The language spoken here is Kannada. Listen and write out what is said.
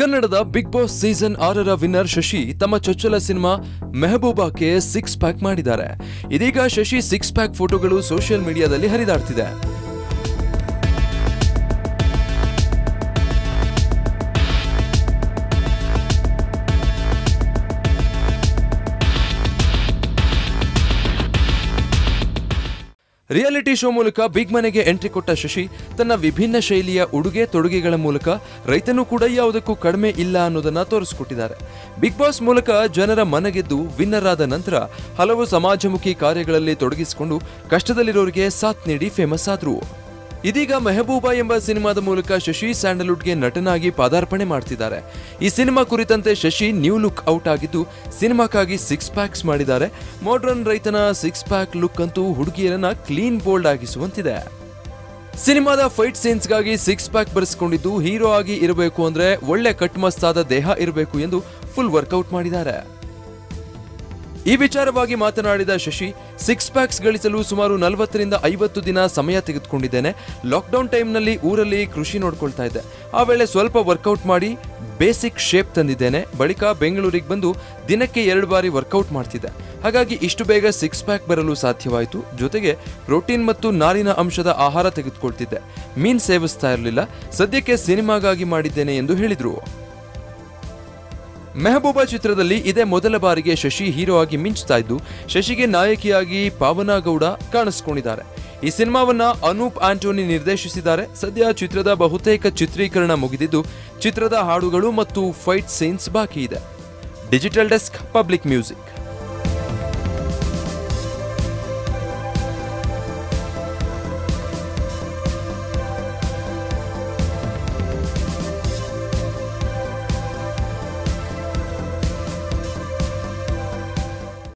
ಕನ್ನಡದ ಬಿಗ್ ಬಾಸ್ ಸೀಸನ್ ಆರರ ವಿನ್ನರ್ ಶಶಿ ತಮ್ಮ ಚೊಚ್ಚಲ ಸಿನಿಮಾ ಮೆಹಬೂಬಾಕ್ಕೆ ಸಿಕ್ಸ್ ಪ್ಯಾಕ್ ಮಾಡಿದ್ದಾರೆ ಇದೀಗ ಶಶಿ ಸಿಕ್ಸ್ ಪ್ಯಾಕ್ ಫೋಟೋಗಳು ಸೋಷಿಯಲ್ ಮೀಡಿಯಾದಲ್ಲಿ ಹರಿದಾಡ್ತಿದೆ ರಿಯಾಲಿಟಿ ಶೋ ಮೂಲಕ ಬಿಗ್ ಮನೆಗೆ ಎಂಟ್ರಿ ಕೊಟ್ಟ ಶಶಿ ತನ್ನ ವಿಭಿನ್ನ ಶೈಲಿಯ ಉಡುಗೆ ತೊಡುಗೆಗಳ ಮೂಲಕ ರೈತನು ಕೂಡ ಯಾವುದಕ್ಕೂ ಕಡಿಮೆ ಇಲ್ಲ ಅನ್ನೋದನ್ನ ತೋರಿಸಿಕೊಟ್ಟಿದ್ದಾರೆ ಬಿಗ್ ಬಾಸ್ ಮೂಲಕ ಜನರ ಮನಗೆದ್ದು ವಿನ್ನರ್ ಆದ ನಂತರ ಹಲವು ಸಮಾಜಮುಖಿ ಕಾರ್ಯಗಳಲ್ಲಿ ತೊಡಗಿಸಿಕೊಂಡು ಕಷ್ಟದಲ್ಲಿರೋರಿಗೆ ಸಾಥ್ ನೀಡಿ ಫೇಮಸ್ ಆದ್ರು ಇದೀಗ ಮೆಹಬೂಬಾ ಎಂಬ ಸಿನಿಮಾದ ಮೂಲಕ ಶಶಿ ಸ್ಯಾಂಡಲ್ವುಡ್ಗೆ ನಟನಾಗಿ ಪಾದಾರ್ಪಣೆ ಮಾಡ್ತಿದ್ದಾರೆ ಈ ಸಿನಿಮಾ ಕುರಿತಂತೆ ಶಶಿ ನ್ಯೂ ಲುಕ್ ಔಟ್ ಆಗಿದ್ದು ಸಿನಿಮಾಕ್ಕಾಗಿ ಸಿಕ್ಸ್ ಪ್ಯಾಕ್ಸ್ ಮಾಡಿದ್ದಾರೆ ಮಾಡರ್ನ್ ರೈತನ ಸಿಕ್ಸ್ ಪ್ಯಾಕ್ ಲುಕ್ ಅಂತೂ ಹುಡುಗಿಯರನ್ನ ಕ್ಲೀನ್ ಬೋಲ್ಡ್ ಆಗಿಸುವಂತಿದೆ ಸಿನಿಮಾದ ಫೈಟ್ ಸೀನ್ಸ್ಗಾಗಿ ಸಿಕ್ಸ್ ಪ್ಯಾಕ್ ಬರೆಸ್ಕೊಂಡಿದ್ದು ಹೀರೋ ಆಗಿ ಇರಬೇಕು ಅಂದ್ರೆ ಒಳ್ಳೆ ಕಟ್ಮಸ್ತಾದ ದೇಹ ಇರಬೇಕು ಎಂದು ಫುಲ್ ವರ್ಕೌಟ್ ಮಾಡಿದ್ದಾರೆ ಈ ವಿಚಾರವಾಗಿ ಮಾತನಾಡಿದ ಶಶಿ ಸಿಕ್ಸ್ ಪ್ಯಾಕ್ಸ್ ಗಳಿಸಲು ಸುಮಾರು ನಲವತ್ತರಿಂದ ಐವತ್ತು ದಿನ ಸಮಯ ತೆಗೆದುಕೊಂಡಿದ್ದೇನೆ ಲಾಕ್ಡೌನ್ ಟೈಮ್ನಲ್ಲಿ ಊರಲ್ಲಿ ಕೃಷಿ ನೋಡ್ಕೊಳ್ತಾ ಇದ್ದೆ ಆ ವೇಳೆ ಸ್ವಲ್ಪ ವರ್ಕೌಟ್ ಮಾಡಿ ಬೇಸಿಕ್ ಶೇಪ್ ತಂದಿದ್ದೇನೆ ಬಳಿಕ ಬೆಂಗಳೂರಿಗೆ ಬಂದು ದಿನಕ್ಕೆ ಎರಡು ಬಾರಿ ವರ್ಕೌಟ್ ಮಾಡ್ತಿದ್ದೆ ಹಾಗಾಗಿ ಇಷ್ಟು ಬೇಗ ಸಿಕ್ಸ್ ಪ್ಯಾಕ್ ಬರಲು ಸಾಧ್ಯವಾಯಿತು ಜೊತೆಗೆ ಪ್ರೋಟೀನ್ ಮತ್ತು ನಾರಿನ ಅಂಶದ ಆಹಾರ ತೆಗೆದುಕೊಳ್ತಿದ್ದೆ ಮೀನ್ ಸೇವಿಸ್ತಾ ಇರಲಿಲ್ಲ ಸದ್ಯಕ್ಕೆ ಸಿನಿಮಾಗಾಗಿ ಮಾಡಿದ್ದೇನೆ ಎಂದು ಹೇಳಿದ್ರು ಮೆಹಬೂಬಾ ಚಿತ್ರದಲ್ಲಿ ಇದೇ ಮೊದಲ ಬಾರಿಗೆ ಶಶಿ ಹೀರೋ ಆಗಿ ಮಿಂಚ್ತಾ ಇದ್ದು ಶಶಿಗೆ ನಾಯಕಿಯಾಗಿ ಪಾವನಾ ಗೌಡ ಕಾಣಿಸ್ಕೊಂಡಿದ್ದಾರೆ ಈ ಸಿನಿಮಾವನ್ನ ಅನೂಪ್ ಆಂಟೋನಿ ನಿರ್ದೇಶಿಸಿದ್ದಾರೆ ಸದ್ಯ ಚಿತ್ರದ ಬಹುತೇಕ ಚಿತ್ರೀಕರಣ ಮುಗಿದಿದ್ದು ಚಿತ್ರದ ಹಾಡುಗಳು ಮತ್ತು ಫೈಟ್ ಸೀನ್ಸ್ ಬಾಕಿ ಇದೆ ಡಿಜಿಟಲ್ ಡೆಸ್ಕ್ ಪಬ್ಲಿಕ್ ಮ್ಯೂಸಿಕ್